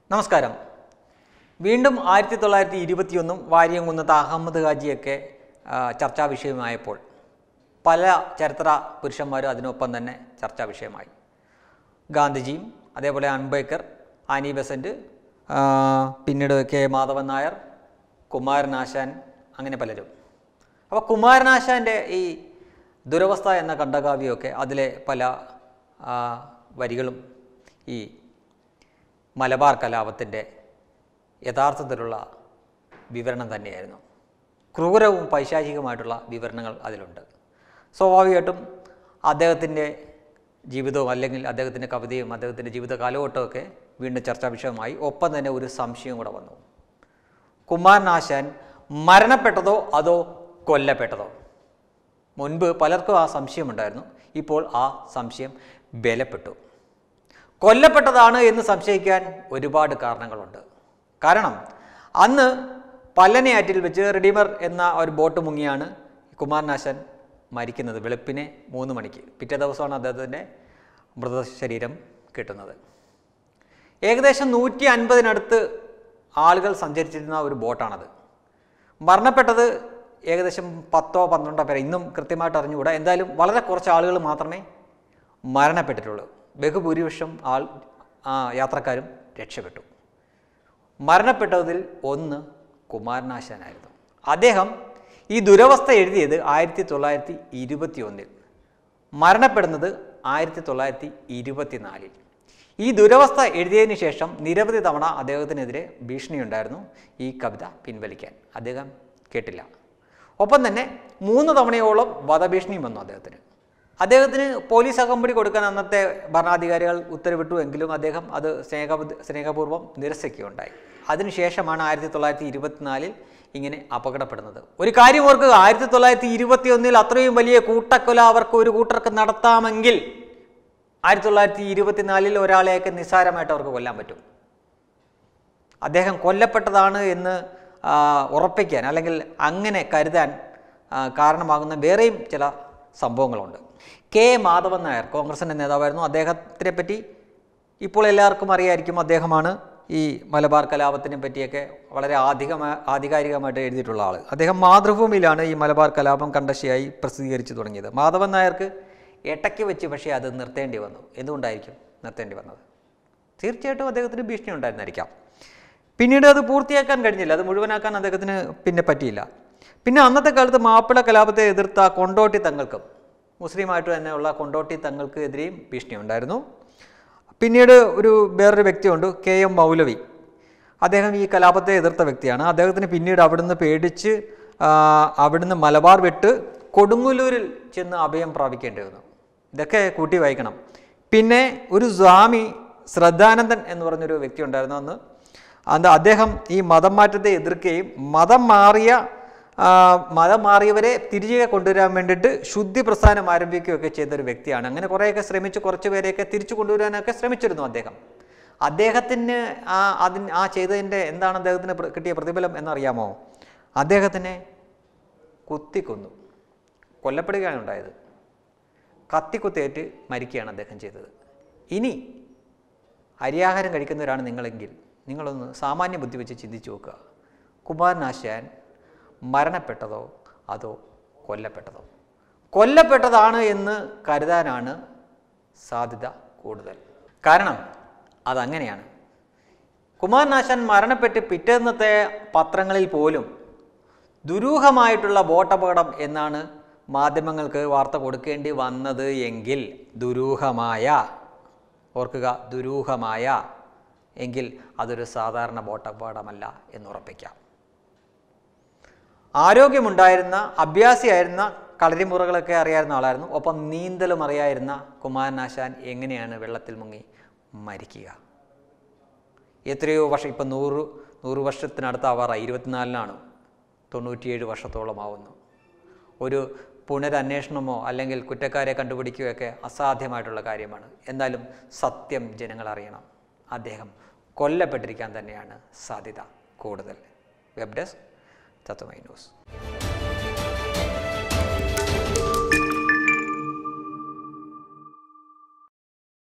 നമസ്കാരം വീണ്ടും ആയിരത്തി തൊള്ളായിരത്തി ഇരുപത്തിയൊന്നും വാര്യംകുന്നത്ത് അഹമ്മദ് ഹാജിയൊക്കെ ആ, ചർച്ചാ വിഷയമായപ്പോൾ പല ചരിത്ര പുരുഷന്മാരും അതിനൊപ്പം തന്നെ ചർച്ചാ വിഷയമായി ഗാന്ധിജിയും അതേപോലെ അംബേദ്കർ ആനി ബസന്റ് ആ, പിന്നീട് കെ മാധവൻ നായർ കുമാരനാശാൻ അങ്ങനെ പലരും അപ്പോൾ കുമാരനാശാൻ്റെ ഈ ദുരവസ്ഥ എന്ന ഖണ്ഡകാവ്യമൊക്കെ അതിലെ പല ആ, വരികളും ഈ മലബാർ കലാപത്തിൻ്റെ യഥാർത്ഥത്തിലുള്ള വിവരണം തന്നെയായിരുന്നു ക്രൂരവും പൈശാചികമായിട്ടുള്ള വിവരണങ്ങൾ അതിലുണ്ട് സ്വാഭാവികമായിട്ടും അദ്ദേഹത്തിൻ്റെ ജീവിതവും അല്ലെങ്കിൽ അദ്ദേഹത്തിൻ്റെ കവിതയും അദ്ദേഹത്തിൻ്റെ ജീവിത കാലഘട്ടമൊക്കെ വീണ്ടും ചർച്ചാ വിഷയമായി ഒപ്പം തന്നെ ഒരു സംശയം കൂടെ വന്നു കുമാരനാശാൻ മരണപ്പെട്ടതോ അതോ കൊല്ലപ്പെട്ടതോ മുൻപ് പലർക്കും ആ സംശയമുണ്ടായിരുന്നു ഇപ്പോൾ ആ സംശയം ബലപ്പെട്ടു കൊല്ലപ്പെട്ടതാണ് എന്ന് സംശയിക്കാൻ ഒരുപാട് കാരണങ്ങളുണ്ട് കാരണം അന്ന് പല്ലനയാറ്റിൽ വെച്ച് റിഡീമർ എന്ന ഒരു ബോട്ട് മുങ്ങിയാണ് കുമാരനാശൻ മരിക്കുന്നത് വെളുപ്പിനെ മൂന്ന് മണിക്ക് പിറ്റേ ദിവസമാണ് അദ്ദേഹത്തിൻ്റെ മൃതശരീരം കിട്ടുന്നത് ഏകദേശം നൂറ്റി അൻപതിനടുത്ത് ആളുകൾ സഞ്ചരിച്ചിരുന്ന ഒരു ബോട്ടാണത് മരണപ്പെട്ടത് ഏകദേശം പത്തോ പന്ത്രണ്ടോ പേരെ ഇന്നും കൃത്യമായിട്ട് അറിഞ്ഞുകൂടാ എന്തായാലും വളരെ കുറച്ച് ആളുകൾ മാത്രമേ മരണപ്പെട്ടിട്ടുള്ളൂ ബഹുഭൂരിപക്ഷം ആൾ ആ യാത്രക്കാരും രക്ഷപ്പെട്ടു മരണപ്പെട്ടതിൽ ഒന്ന് കുമാരനാശാനായിരുന്നു അദ്ദേഹം ഈ ദുരവസ്ഥ എഴുതിയത് ആയിരത്തി തൊള്ളായിരത്തി ഇരുപത്തി ഒന്നിൽ മരണപ്പെടുന്നത് ആയിരത്തി തൊള്ളായിരത്തി ഇരുപത്തിനാലിൽ ഈ ദുരവസ്ഥ എഴുതിയതിനു ശേഷം നിരവധി തവണ അദ്ദേഹത്തിനെതിരെ ഭീഷണിയുണ്ടായിരുന്നു ഈ കവിത പിൻവലിക്കാൻ അദ്ദേഹം കേട്ടില്ല ഒപ്പം തന്നെ മൂന്ന് തവണയോളം വധഭീഷണിയും വന്നു അദ്ദേഹത്തിന് അദ്ദേഹത്തിന് പോലീസ് അകമ്പടി കൊടുക്കാൻ അന്നത്തെ ഭരണാധികാരികൾ ഉത്തരവിട്ടു എങ്കിലും അദ്ദേഹം അത് സ്നേഹ സ്നേഹപൂർവ്വം നിരസിക്കുകയുണ്ടായി അതിനുശേഷമാണ് ആയിരത്തി തൊള്ളായിരത്തി ഇരുപത്തിനാലിൽ ഇങ്ങനെ അപകടപ്പെടുന്നത് ഒരു കാര്യം ഓർക്കുക ആയിരത്തി തൊള്ളായിരത്തി ഇരുപത്തി ഒന്നിൽ അത്രയും വലിയ കൂട്ടക്കൊല അവർക്ക് ഒരു കൂട്ടർക്ക് നടത്താമെങ്കിൽ ആയിരത്തി തൊള്ളായിരത്തി ഇരുപത്തിനാലിൽ ഒരാളെയൊക്കെ നിസ്സാരമായിട്ട് അവർക്ക് കൊല്ലാൻ പറ്റും അദ്ദേഹം കൊല്ലപ്പെട്ടതാണ് എന്ന് ആ, ഉറപ്പിക്കാൻ അല്ലെങ്കിൽ അങ്ങനെ കരുതാൻ ആ, കാരണമാകുന്ന വേറെയും ചില സംഭവങ്ങളുണ്ട് കെ മാധവൻ നായർ കോൺഗ്രസിൻ്റെ നേതാവായിരുന്നു അദ്ദേഹത്തിനെ പറ്റി ഇപ്പോൾ എല്ലാവർക്കും അറിയായിരിക്കും അദ്ദേഹമാണ് ഈ മലബാർ കലാപത്തിനെ പറ്റിയൊക്കെ വളരെ ആധികമാ ആധികാരികമായിട്ട് എഴുതിയിട്ടുള്ള ആൾ അദ്ദേഹം മാതൃഭൂമിയിലാണ് ഈ മലബാർ കലാപം കണ്ടശിയായി പ്രസിദ്ധീകരിച്ചു തുടങ്ങിയത് മാധവൻ നായർക്ക് ഇടയ്ക്ക് വെച്ച് പക്ഷേ അത് നിർത്തേണ്ടി വന്നു എന്തുകൊണ്ടായിരിക്കും നിർത്തേണ്ടി വന്നത് തീർച്ചയായിട്ടും അദ്ദേഹത്തിന് ഭീഷണി ഉണ്ടായിരുന്നായിരിക്കാം പിന്നീട് അത് പൂർത്തിയാക്കാൻ കഴിഞ്ഞില്ല അത് മുഴുവനാക്കാൻ അദ്ദേഹത്തിന് പിന്നെ പറ്റിയില്ല പിന്നെ അന്നത്തെ കാലത്ത് മാപ്പിള കലാപത്തെ എതിർത്ത കൊണ്ടോട്ടി തങ്ങൾക്കും മുസ്ലിമായിട്ട് തന്നെയുള്ള കൊണ്ടോട്ടി തങ്ങൾക്ക് എതിരെയും ഭീഷണി ഉണ്ടായിരുന്നു പിന്നീട് ഒരു വേറൊരു വ്യക്തിയുണ്ട് കെ എം മൗലവി അദ്ദേഹം ഈ കലാപത്തെ എതിർത്ത വ്യക്തിയാണ് അദ്ദേഹത്തിന് പിന്നീട് അവിടുന്ന് പേടിച്ച് ആ, അവിടുന്ന് മലബാർ വിട്ട് കൊടുങ്ങല്ലൂരിൽ ചെന്ന് അഭയം പ്രാപിക്കേണ്ടി വന്നു ഇതൊക്കെ കൂട്ടി വായിക്കണം പിന്നെ ഒരു സ്വാമി ശ്രദ്ധാനന്ദൻ എന്ന് പറഞ്ഞൊരു വ്യക്തി ഉണ്ടായിരുന്നു അന്ന് അത് അദ്ദേഹം ഈ മതം മാറ്റത്തെ എതിർക്കുകയും മതം മാറിയ ആ, മതം മാറിയവരെ തിരികെ കൊണ്ടുവരാൻ വേണ്ടിയിട്ട് ശുദ്ധി പ്രസ്ഥാനം ആരംഭിക്കുകയൊക്കെ ചെയ്തൊരു വ്യക്തിയാണ് അങ്ങനെ കുറേയൊക്കെ ശ്രമിച്ച് കുറച്ച് പേരെയൊക്കെ തിരിച്ചു കൊണ്ടുവരാനൊക്കെ ശ്രമിച്ചിരുന്നു അദ്ദേഹം അദ്ദേഹത്തിന് ആ അതിന് ആ ചെയ്തതിൻ്റെ എന്താണ് അദ്ദേഹത്തിന് പ്ര- കിട്ടിയ പ്രതിഫലം എന്നറിയാമോ അദ്ദേഹത്തിനെ കുത്തിക്കൊന്നു കൊല്ലപ്പെടുകയാണ് ഉണ്ടായത് കത്തിക്കുത്തേറ്റ് മരിക്കുകയാണ് അദ്ദേഹം ചെയ്തത് ഇനി അരിയാഹാരം കഴിക്കുന്നവരാണ് നിങ്ങളെങ്കിൽ നിങ്ങളൊന്ന് സാമാന്യ ബുദ്ധി വെച്ച് ചിന്തിച്ചു നോക്കുക കുമാരനാശാൻ മരണപ്പെട്ടതോ അതോ കൊല്ലപ്പെട്ടതോ കൊല്ലപ്പെട്ടതാണ് എന്ന് കരുതാനാണ് സാധ്യത കൂടുതൽ കാരണം അതങ്ങനെയാണ് കുമാരനാശാൻ മരണപ്പെട്ട് പിറ്റേന്നത്തെ പത്രങ്ങളിൽ പോലും ദുരൂഹമായിട്ടുള്ള ബോട്ടപകടം എന്നാണ് മാധ്യമങ്ങൾക്ക് വാർത്ത കൊടുക്കേണ്ടി വന്നത് എങ്കിൽ ദുരൂഹമായ ഓർക്കുക ദുരൂഹമായ എങ്കിൽ അതൊരു സാധാരണ ബോട്ടപകടമല്ല എന്നുറപ്പിക്കാം ആരോഗ്യമുണ്ടായിരുന്ന അഭ്യാസിയായിരുന്ന കളരിമുറകളൊക്കെ അറിയാവുന്ന ആളായിരുന്നു ഒപ്പം നീന്തലും അറിയായിരുന്ന കുമാരനാശാൻ എങ്ങനെയാണ് വെള്ളത്തിൽ മുങ്ങി മരിക്കുക എത്രയോ വർഷം ഇപ്പം നൂറ് നൂറ് വർഷത്തിനടുത്ത് ആവാറായി ഇരുപത്തിനാലിനാണ് തൊണ്ണൂറ്റിയേഴ് വർഷത്തോളമാവുന്നു ഒരു പുനരന്വേഷണമോ അല്ലെങ്കിൽ കുറ്റക്കാരെ കണ്ടുപിടിക്കുകയൊക്കെ അസാധ്യമായിട്ടുള്ള കാര്യമാണ് എന്നാലും സത്യം ജനങ്ങൾ അറിയണം അദ്ദേഹം കൊല്ലപ്പെട്ടിരിക്കാൻ തന്നെയാണ് സാധ്യത കൂടുതൽ വെബ് ഡെസ്ക് തത്വമൈ ന്യൂസ്